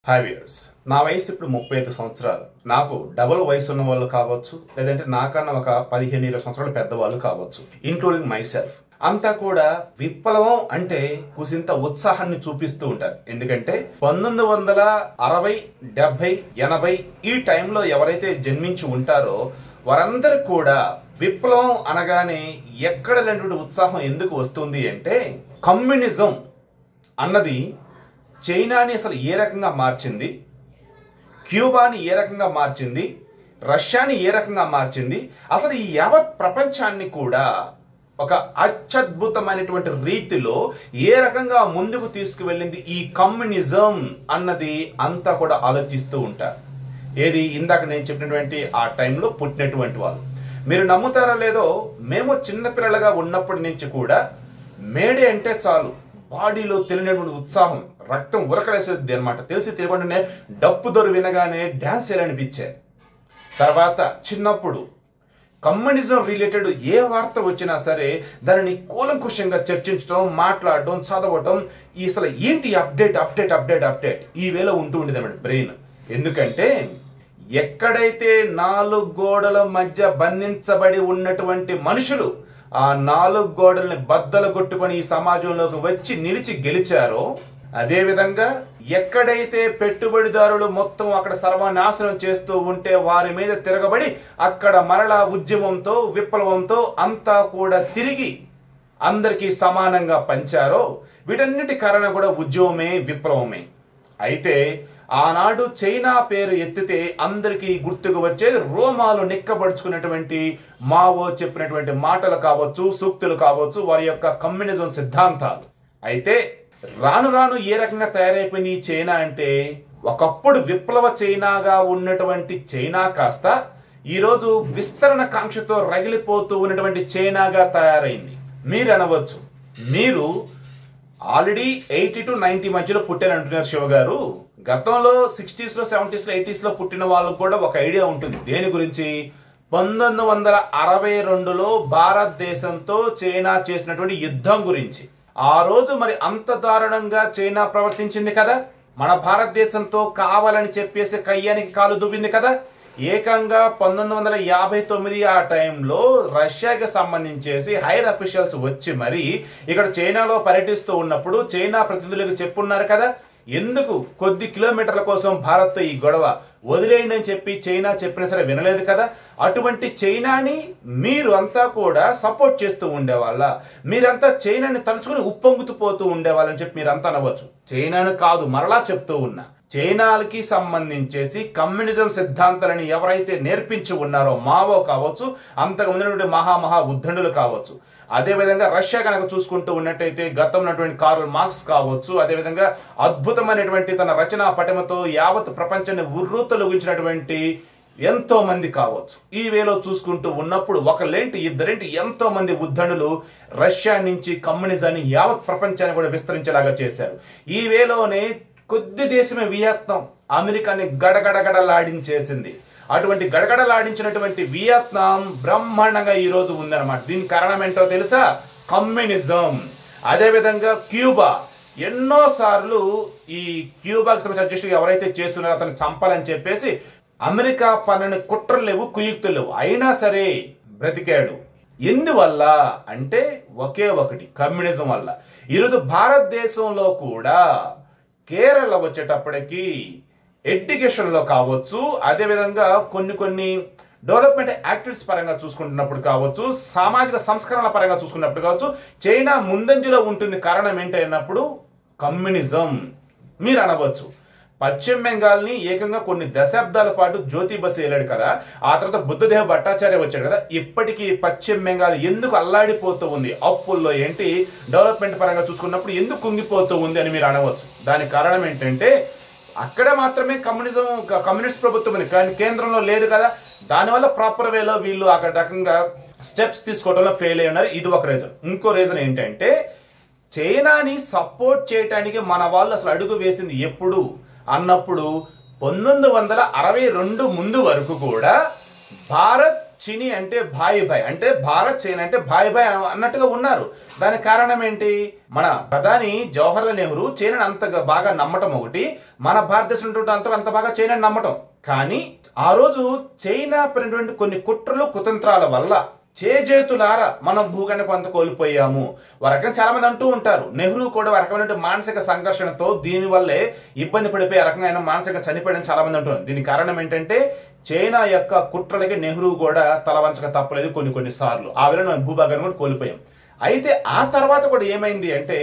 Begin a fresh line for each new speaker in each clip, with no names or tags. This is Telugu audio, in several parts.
హాయ్ వ్యూయర్స్ నా వయసు ఇప్పుడు ముప్పై ఐదు సంవత్సరాలు నాకు డబుల్ వయసు ఉన్న వాళ్ళు కావచ్చు లేదంటే నాకన్నా ఒక పదిహేను ఇరవై సంవత్సరాలు పెద్దవాళ్ళు కావచ్చు ఇంక్లూడింగ్ మై సెల్ఫ్ అంతా కూడా విప్లవం అంటే కుసింత ఉత్సాహాన్ని చూపిస్తూ ఉంటారు ఎందుకంటే పంతొమ్మిది వందల అరవై డెబ్బై ఎనభై ఈ టైంలో ఎవరైతే జన్మించి ఉంటారో వారందరూ కూడా విప్లవం అనగానే ఎక్కడ లేనటువంటి ఉత్సాహం ఎందుకు వస్తుంది అంటే కమ్యూనిజం అన్నది చైనాని అసలు ఏ రకంగా మార్చింది క్యూబాని ఏ రకంగా మార్చింది రష్యాని ఏ రకంగా మార్చింది అసలు ఈ యావత్ ప్రపంచాన్ని కూడా ఒక అత్యద్భుతమైనటువంటి రీతిలో ఏ రకంగా ముందుకు తీసుకువెళ్ళింది ఈ కమ్యూనిజం అన్నది అంతా కూడా ఆలోచిస్తూ ఉంటారు ఏది ఇందాక నేను చెప్పినటువంటి ఆ టైంలో పుట్టినటువంటి వాళ్ళు మీరు నమ్ముతారో లేదో మేము చిన్నపిల్లలుగా ఉన్నప్పటి నుంచి కూడా మేడే అంటే చాలు బాడీలో తెలియనటువంటి ఉత్సాహం రక్తం ఉరకలేసేది అనమాట తెలిసి తెలియకుండానే డప్పు దొరు వినగానే డ్యాన్స్ చేయాలనిపించేది తర్వాత చిన్నప్పుడు కమ్యూనిజం రిలేటెడ్ ఏ వార్త వచ్చినా సరే దానిని కూలంకుషంగా చర్చించడం మాట్లాడడం చదవటం ఈ అసలు ఏంటి అప్డేట్ అప్డేట్ అప్డేట్ అప్డేట్ ఈ వేళ ఉంటూ ఉండేది అన్నమాట బ్రెయిన్ ఎందుకంటే ఎక్కడైతే నాలుగు గోడల మధ్య బంధించబడి ఉన్నటువంటి మనుషులు ఆ నాలుగు గోడల్ని బద్దలు కొట్టుకొని ఈ సమాజంలోకి వచ్చి నిలిచి గెలిచారో అదేవిధంగా ఎక్కడైతే పెట్టుబడిదారులు మొత్తం అక్కడ సర్వనాశనం చేస్తూ ఉంటే వారి మీద తిరగబడి అక్కడ మరలా ఉద్యమంతో విప్లవంతో అంతా కూడా తిరిగి అందరికీ సమానంగా పంచారో వీటన్నిటి కారణం కూడా ఉద్యమమే విప్లవమే అయితే ఆనాడు చైనా పేరు ఎత్తితే అందరికీ గుర్తుకు వచ్చేది రోమాలు నిక్కబడుచుకున్నటువంటి మావో చెప్పినటువంటి మాటలు కావచ్చు సూక్తులు కావచ్చు వారి యొక్క కమ్యూనిజం సిద్ధాంతాలు అయితే రాను రాను ఏ రకంగా తయారైపోయింది ఈ చైనా అంటే ఒకప్పుడు విప్లవ చైనాగా ఉన్నటువంటి చైనా కాస్త ఈరోజు విస్తరణ కాంక్షతో రగిలిపోతూ ఉన్నటువంటి చైనాగా తయారైంది మీరు అనవచ్చు మీరు ఆల్రెడీ ఎయిటీ టు నైన్టీ మధ్యలో పుట్టారు అంటున్నారు శివ గారు గతంలో సిక్స్టీస్ లో సెవెంటీస్ లో ఎయిటీస్ లో పుట్టిన వాళ్ళకు కూడా ఒక ఐడియా ఉంటుంది దేని గురించి పంతొమ్మిది వందల అరవై రెండులో భారతదేశంతో చైనా చేసినటువంటి యుద్ధం గురించి ఆ రోజు మరి అంత దారుణంగా చైనా ప్రవర్తించింది కదా మన భారతదేశంతో కావాలని చెప్పేసి కయ్యానికి కాలు దువ్వింది కదా ఏకంగా పంతొమ్మిది వందల యాభై తొమ్మిది ఆ టైంలో రష్యాకి సంబంధించేసి హైర్ అఫీషియల్స్ వచ్చి మరి ఇక్కడ చైనాలో పర్యటిస్తూ ఉన్నప్పుడు చైనా ప్రతినిధులకు చెప్పున్నారు కదా ఎందుకు కొద్ది కిలోమీటర్ల కోసం భారత్తో ఈ గొడవ వదిలేయండి అని చెప్పి చైనా చెప్పినా సరే వినలేదు కదా అటువంటి చైనాని మీరు అంతా కూడా సపోర్ట్ చేస్తూ ఉండేవాళ్ళ మీరంతా చైనాని తలుచుకుని ఉప్పొంగుతూ పోతూ ఉండేవాళ్ళని చెప్పి మీరంతా అనవచ్చు చైనాను కాదు మరలా చెప్తూ ఉన్నా చైనాలకి సంబంధించేసి కమ్యూనిజం సిద్ధాంతాలని ఎవరైతే నేర్పించి ఉన్నారో మావో కావచ్చు అంతకు ముందు మహా మహా ఉద్దండులు కావచ్చు అదేవిధంగా రష్యా కనుక చూసుకుంటూ ఉన్నట్టయితే గతంలో ఉన్నటువంటి కార్ల్ మార్క్స్ కావచ్చు అదేవిధంగా అద్భుతమైనటువంటి తన రచనా పటిమతో యావత్ ప్రపంచాన్ని ఉర్రూతలుగించినటువంటి ఎంతో మంది కావచ్చు ఈ వేలో చూసుకుంటూ ఉన్నప్పుడు ఒకళ్ళేంటి ఇద్దరేంటి ఎంతో మంది ఉద్ధరణులు రష్యా నుంచి కమ్యూనిజాన్ని యావత్ ప్రపంచాన్ని కూడా విస్తరించేలాగా చేశారు ఈ వేలోనే కొద్ది దేశమే వియత్నాం అమెరికాని గడగడగడలాడించేసింది అటువంటి గడగడలాడించినటువంటి వియత్నాం బ్రహ్మాండంగా ఈ రోజు ఉందన్నమాట దీని కారణం ఏంటో తెలుసా కమ్యూనిజం అదేవిధంగా క్యూబా ఎన్నో సార్లు ఈ క్యూబాకి సంబంధించిన అధ్యక్షుడు ఎవరైతే చేస్తున్నారో అతను చంపాలని చెప్పేసి అమెరికా పన్నెండు కుట్రలు లేవు కుయుక్తులు లేవు అయినా సరే బ్రతికాడు ఎందువల్ల అంటే ఒకే ఒకటి కమ్యూనిజం వల్ల ఈరోజు భారతదేశంలో కూడా కేరళ వచ్చేటప్పటికి ఎడ్యుకేషన్లో కావచ్చు అదేవిధంగా కొన్ని కొన్ని డెవలప్మెంట్ యాక్టివిటీస్ పరంగా చూసుకుంటున్నప్పుడు కావచ్చు సామాజిక సంస్కరణల పరంగా చూసుకున్నప్పుడు కావచ్చు చైనా ముందంజలో ఉంటుంది కారణం ఏంటన్నప్పుడు కమ్యూనిజం మీరు అనవచ్చు పశ్చిమ బెంగాల్ని ఏకంగా కొన్ని దశాబ్దాల పాటు జ్యోతి బస్సు వెళ్ళాడు కదా ఆ తర్వాత బుద్ధదేవ భట్టాచార్య వచ్చాడు కదా ఇప్పటికీ పశ్చిమ బెంగాల్ ఎందుకు అల్లాడిపోతూ ఉంది అప్పుల్లో ఏంటి డెవలప్మెంట్ పరంగా చూసుకున్నప్పుడు ఎందుకు కుంగిపోతూ ఉంది అని మీరు అనవచ్చు దానికి కారణం ఏంటంటే అక్కడ మాత్రమే కమ్యూనిజం కమ్యూనిస్ట్ ప్రభుత్వం ఉంది కానీ కేంద్రంలో లేదు కదా దానివల్ల ప్రాపర్ వేలో వీళ్ళు అక్కడ రకంగా స్టెప్స్ తీసుకోవడంలో ఫెయిల్ అయి ఉన్నారు ఇది ఒక రీజన్ ఇంకో రీజన్ ఏంటంటే చైనాని సపోర్ట్ చేయటానికి మన వాళ్ళు అసలు అడుగు వేసింది ఎప్పుడు అన్నప్పుడు పంతొమ్మిది వందల అరవై రెండు ముందు వరకు కూడా భారత్ చిని అంటే భాయి భాయ్ అంటే భారత్ చైనా అంటే భాయి భాయ్ అన్నట్టుగా ఉన్నారు దానికి కారణం ఏంటి మన ప్రధాని జవహర్లాల్ నెహ్రూ చైనాని అంతగా బాగా నమ్మటం ఒకటి మన భారతదేశం అంత అంత బాగా చైనాని నమ్మటం కానీ ఆ రోజు చైనా పడినటువంటి కొన్ని కుట్రలు కుతంత్రాల వల్ల చేజేతులారా మనం భూఖండ కొంత కోల్పోయాము ఒక రకంగా చాలా మంది అంటూ ఉంటారు నెహ్రూ కూడా ఒక రకమైన మానసిక సంఘర్షణతో దీనివల్లే ఇబ్బంది పడిపోయి ఆ రకంగా ఆయన మానసికంగా చనిపోయడం చాలా మంది అంటున్నారు దీనికి కారణం ఏంటంటే చైనా యొక్క కుట్రలకి నెహ్రూ కూడా తలవంచక తప్పలేదు కొన్ని కొన్ని సార్లు ఆ వేళ మనం భూభాగాన్ని కూడా కోల్పోయాం అయితే ఆ తర్వాత కూడా ఏమైంది అంటే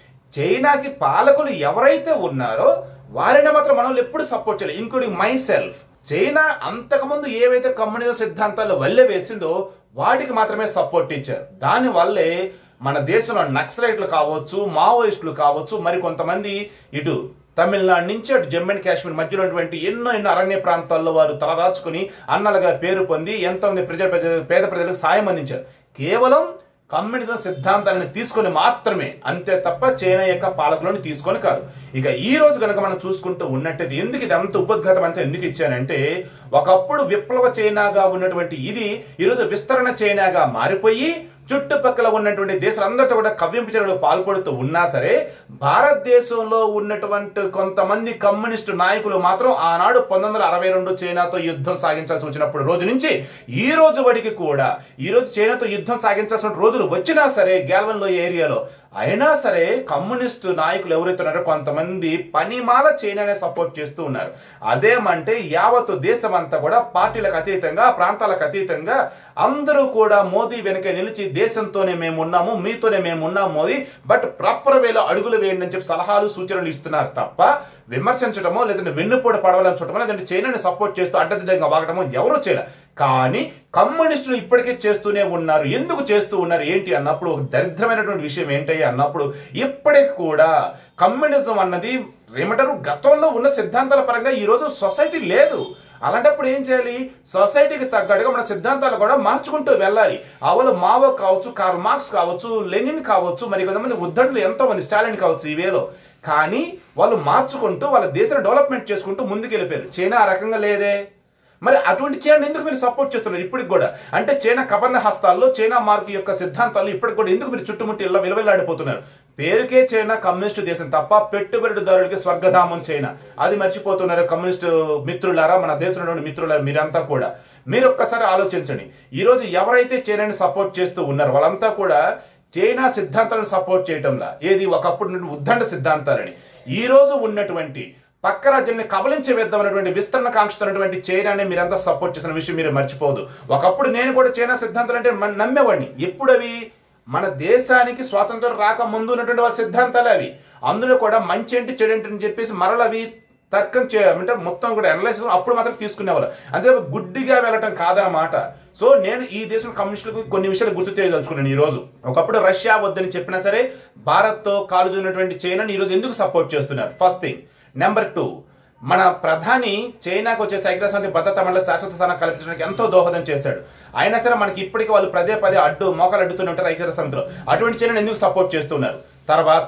చైనాకి పాలకులు ఎవరైతే ఉన్నారో వారిని మాత్రం మనం ఎప్పుడు సపోర్ట్ చేయాలి ఇంక్లూడింగ్ మై సెల్ఫ్ చైనా అంతకుముందు ఏవైతే కమ్యూనిజం సిద్ధాంతాలు వల్లే వేసిందో వాటికి మాత్రమే సపోర్ట్ ఇచ్చారు దాని వల్లే మన దేశంలో నక్సలైట్లు కావచ్చు మావోయిస్టులు కావచ్చు మరి కొంతమంది ఇటు తమిళనాడు నుంచి అటు జమ్మూ అండ్ కాశ్మీర్ మధ్యలో ఉన్నటువంటి ఎన్నో ఎన్నో అరణ్య ప్రాంతాల్లో వారు తలదాచుకుని అన్నలుగా పేరు పొంది ఎంతోమంది ప్రజల ప్రజలు పేద ప్రజలకు సాయం అందించారు కేవలం కమ్యూనిజం సిద్ధాంతాలను తీసుకొని మాత్రమే అంతే తప్ప చైనా యొక్క పాలకులను తీసుకొని కాదు ఇక ఈ రోజు కనుక మనం చూసుకుంటూ ఉన్నట్టయితే ఎందుకు ఇది అంత ఉపద్ఘాతం అంతా ఎందుకు ఇచ్చానంటే ఒకప్పుడు విప్లవ చైనాగా ఉన్నటువంటి ఇది ఈరోజు విస్తరణ చైనాగా మారిపోయి చుట్టుపక్కల ఉన్నటువంటి దేశాలందరితో కూడా కవ్వింపు చర్యలు పాల్పడుతూ ఉన్నా సరే భారతదేశంలో ఉన్నటువంటి కొంతమంది కమ్యూనిస్టు నాయకులు మాత్రం ఆనాడు పంతొమ్మిది వందల అరవై రెండు చైనాతో యుద్ధం సాగించాల్సి వచ్చినప్పుడు రోజు నుంచి ఈ రోజు వడికి కూడా ఈ రోజు చైనాతో యుద్ధం సాగించాల్సిన రోజులు వచ్చినా సరే గ్యాల్వన్ లో ఏరియాలో అయినా సరే కమ్యూనిస్టు నాయకులు ఎవరైతే ఉన్నారో కొంతమంది పనిమాల చైనానే సపోర్ట్ చేస్తూ ఉన్నారు అదేమంటే యావత్ దేశం అంతా కూడా పార్టీలకు అతీతంగా ప్రాంతాలకు అతీతంగా అందరూ కూడా మోదీ వెనక నిలిచి దేశంతోనే మేము ఉన్నాము మీతోనే మేము ఉన్నాము మోదీ బట్ ప్రాపర్ వేలో అడుగులు వేయండి అని చెప్పి సలహాలు సూచనలు ఇస్తున్నారు తప్ప విమర్శించడమో లేదంటే వెన్నుపోటు పడవాలని చూడటమో లేదంటే చైనాని సపోర్ట్ చేస్తూ అడ్డదిడ్డంగా వాగడమో ఎవరూ చేయలేదు కానీ కమ్యూనిస్టులు ఇప్పటికే చేస్తూనే ఉన్నారు ఎందుకు చేస్తూ ఉన్నారు ఏంటి అన్నప్పుడు ఒక దరిద్రమైనటువంటి విషయం ఏంటయ్యా అన్నప్పుడు ఇప్పటికి కూడా కమ్యూనిజం అన్నది ఏమంటారు గతంలో ఉన్న సిద్ధాంతాల పరంగా ఈ రోజు సొసైటీ లేదు అలాంటప్పుడు ఏం చేయాలి సొసైటీకి తగ్గట్టుగా మన సిద్ధాంతాలు కూడా మార్చుకుంటూ వెళ్ళాలి అవలు మావో కావచ్చు కార్ల్ మార్క్స్ కావచ్చు లెనిన్ కావచ్చు మరి కొంతమంది ఉద్దండులు ఎంతో మంది స్టాలిన్ కావచ్చు ఈ వేలో కానీ వాళ్ళు మార్చుకుంటూ వాళ్ళ దేశాన్ని డెవలప్మెంట్ చేసుకుంటూ ముందుకు వెళ్ళిపోయారు చైనా ఆ రకంగా లేదే మరి అటువంటి చైనా ఎందుకు మీరు సపోర్ట్ చేస్తున్నారు ఇప్పటికి కూడా అంటే చైనా కబర్ణ హస్తాల్లో చైనా మార్క్ యొక్క సిద్ధాంతాలు ఇప్పటికి కూడా ఎందుకు మీరు చుట్టుముట్టి ఇలా విలువలాడిపోతున్నారు పేరుకే చైనా కమ్యూనిస్టు దేశం తప్ప పెట్టుబడిదారులకి స్వర్గధామం చైనా అది మర్చిపోతున్నారు కమ్యూనిస్టు మిత్రులారా మన దేశంలో ఉన్న మిత్రులారా మీరంతా కూడా మీరు ఒక్కసారి ఆలోచించండి ఈ రోజు ఎవరైతే చైనాని సపోర్ట్ చేస్తూ ఉన్నారో వాళ్ళంతా కూడా చైనా సిద్ధాంతాలను సపోర్ట్ చేయటంలా ఏది ఒకప్పుడు ఉన్నటువంటి ఉద్దండ సిద్ధాంతాలని ఈ రోజు ఉన్నటువంటి పక్క రాజ్యాన్ని కబలించి వేద్దామన్నటువంటి విస్తరణ కాంక్షతున్నటువంటి చైనాని మీరంతా సపోర్ట్ చేసిన విషయం మీరు మర్చిపోదు ఒకప్పుడు నేను కూడా చైనా సిద్ధాంతాలు అంటే మన- నమ్మేవాడిని ఎప్పుడు అవి మన దేశానికి స్వాతంత్రం రాక ముందు ఉన్నటువంటి వాళ్ళ సిద్ధాంతాలు అవి అందులో కూడా మంచి ఏంటి చెడు ఏంటి అని చెప్పేసి మరల అవి తర్కం చే అంటే మొత్తం కూడా అనలైజ్ అప్పుడు మాత్రం తీసుకునేవాళ్ళు అంతే గుడ్డిగా వెళ్ళటం కాదనమాట సో నేను ఈ దేశం కమ్యూనిస్టులకు కొన్ని విషయాలు గుర్తు చేయదలుచుకున్నాను ఈ రోజు ఒకప్పుడు రష్యా వద్దని చెప్పినా సరే భారత్తో కాలుతున్నటువంటి చైనాని ఈ రోజు ఎందుకు సపోర్ట్ చేస్తున్నారు ఫస్ట్ థింగ్ నెంబర్ టూ మన ప్రధాని చైనాకు వచ్చే ఐక్యరాజ్యసమితి భద్రతా మండలి శాశ్వత స్థానం కల్పించడానికి ఎంతో దోహదం చేశాడు అయినా సరే మనకి ఇప్పటికీ వాళ్ళు పదే పదే అడ్డు మోకాలు అడ్డుతూనే ఉంటారు ఐక్యరాజ్య సమితిలో అటువంటి చైనాని ఎందుకు సపోర్ట్ చేస్తున్నారు తర్వాత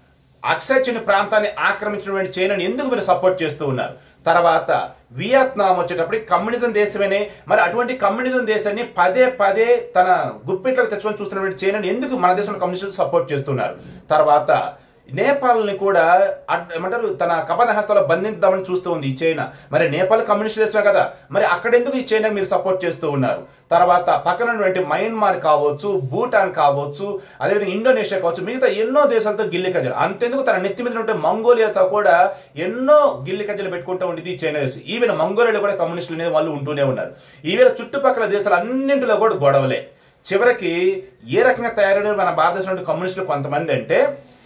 అక్సై చిన్న ప్రాంతాన్ని ఆక్రమించినటువంటి చైనాని ఎందుకు మీరు సపోర్ట్ చేస్తూ ఉన్నారు తర్వాత వియత్నాం వచ్చేటప్పటికి కమ్యూనిజం దేశమేనే మరి అటువంటి కమ్యూనిజం దేశాన్ని పదే పదే తన గుప్పిట్లోకి తెచ్చుకొని చూస్తున్నటువంటి చైనాని ఎందుకు మన దేశంలో కమ్యూనిస్టులు సపోర్ట్ చేస్తున్నారు తర్వాత నేపాల్ని కూడా అడ్- ఏమంటారు తన కపన హస్తాలో బంధిద్దామని చూస్తూ ఉంది ఈ చైనా మరి నేపాల్ కమ్యూనిస్ట్ దేశమే కదా మరి అక్కడ ఎందుకు ఈ చైనా మీరు సపోర్ట్ చేస్తూ ఉన్నారు తర్వాత పక్కన ఉన్నటువంటి మయన్మార్ కావచ్చు భూటాన్ కావచ్చు అదేవిధంగా ఇండోనేషియా కావచ్చు మిగతా ఎన్నో దేశాలతో గిల్లి కజ్జలు అంతెందుకు తన నెత్తి మీద ఉంటే మంగోలియాతో కూడా ఎన్నో గిల్లి కజ్జలు పెట్టుకుంటూ ఉండేది ఈ చైనా దేశం ఈవెన్ మంగోలియాలో కూడా కమ్యూనిస్టులు అనేది వాళ్ళు ఉంటూనే ఉన్నారు ఈవేళ చుట్టుపక్కల దేశాలు అన్నింటిలో కూడా గొడవలే చివరికి ఏ రకంగా తయారైన మన భారతదేశంలో కమ్యూనిస్టులు కొంతమంది అంటే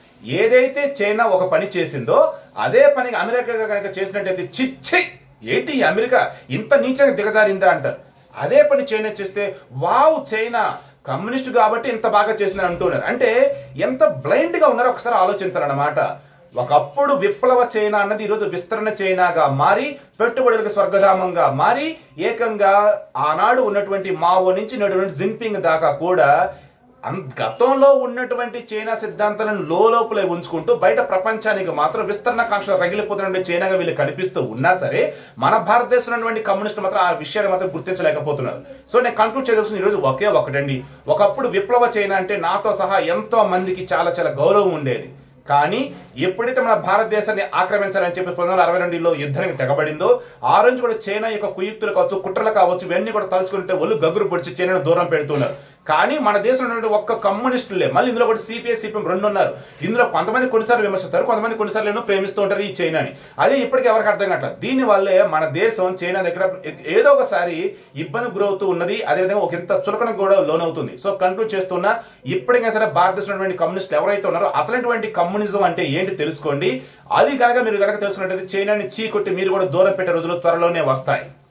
ఏదైతే చైనా ఒక పని చేసిందో అదే పని అమెరికా కనుక చేసినట్టయితే చిచ్చి ఏంటి ఈ అమెరికా ఇంత నీచంగా దిగజారిందా అంటారు అదే పని చైనా చేస్తే వావ్ చైనా కమ్యూనిస్ట్ కాబట్టి ఇంత బాగా చేసిందని అంటున్నారు అంటే ఎంత బ్లైండ్ గా ఉన్నారో ఒకసారి ఆలోచించాలన్నమాట ఒకప్పుడు విప్లవ చైనా అన్నది ఈరోజు విస్తరణ చైనాగా మారి పెట్టుబడులకు స్వర్గధామంగా మారి ఏకంగా ఆనాడు ఉన్నటువంటి మావో నుంచి ఉన్నటువంటి జిన్పింగ్ దాకా కూడా అన్- గతంలో ఉన్నటువంటి చైనా సిద్ధాంతాలను లోపలే ఉంచుకుంటూ బయట ప్రపంచానికి మాత్రం విస్తరణ కాంక్షలు రగిలిపోతున్నటువంటి చైనాగా వీళ్ళు కనిపిస్తూ ఉన్నా సరే మన భారతదేశంలో ఉన్నటువంటి కమ్యూనిస్టులు మాత్రం ఆ విషయాన్ని మాత్రం గుర్తించలేకపోతున్నారు సో నేను కంక్లూడ్ చేయవలసిన ఈరోజు ఒకే ఒకటండి ఒకప్పుడు విప్లవ చైనా అంటే నాతో సహా ఎంతో మందికి చాలా చాలా గౌరవం ఉండేది కానీ ఎప్పుడైతే మన భారతదేశాన్ని ఆక్రమించాలని చెప్పి పంతొమ్మిది వందల అరవై రెండులో యుద్ధానికి తెగబడిందో ఆ రోజు కూడా చైనా యొక్క కుయుక్తులు కావచ్చు కుట్రలు కావచ్చు ఇవన్నీ కూడా తలుచుకుంటే ఒళ్ళు గగురు పొడిచి చైనాను దూరం పెడుతున్నారు కానీ మన దేశంలో ఉన్నటువంటి ఒక్క కమ్యూనిస్టులే మళ్ళీ ఇందులో కూడా సిపిఐ సిపిఎం రెండు ఉన్నారు ఇందులో కొంతమంది కొన్నిసార్లు విమర్శిస్తారు కొంతమంది కొన్నిసార్లు ఏమో ప్రేమిస్తూ ఉంటారు ఈ చైనాని అదే ఇప్పటికీ ఎవరికి అర్థం కావట్లేదు దీని వల్లే మన దేశం చైనా దగ్గర ఏదో ఒకసారి ఇబ్బంది గురవుతూ ఉన్నది అదేవిధంగా ఒక ఇంత చులకనకు కూడా లోనవుతుంది సో కంక్లూడ్ చేస్తున్నా ఇప్పటికైనా సరే భారతదేశంలో ఉన్నటువంటి కమ్యూనిస్టులు ఎవరైతే ఉన్నారో అసలైనటువంటి కమ్యూనిజం అంటే ఏంటి తెలుసుకోండి అది కనుక మీరు కనుక తెలుసుకున్నట్టయితే చైనాని చీకొట్టి మీరు కూడా దూరం పెట్టే రోజులు త్వరలోనే వస్తాయి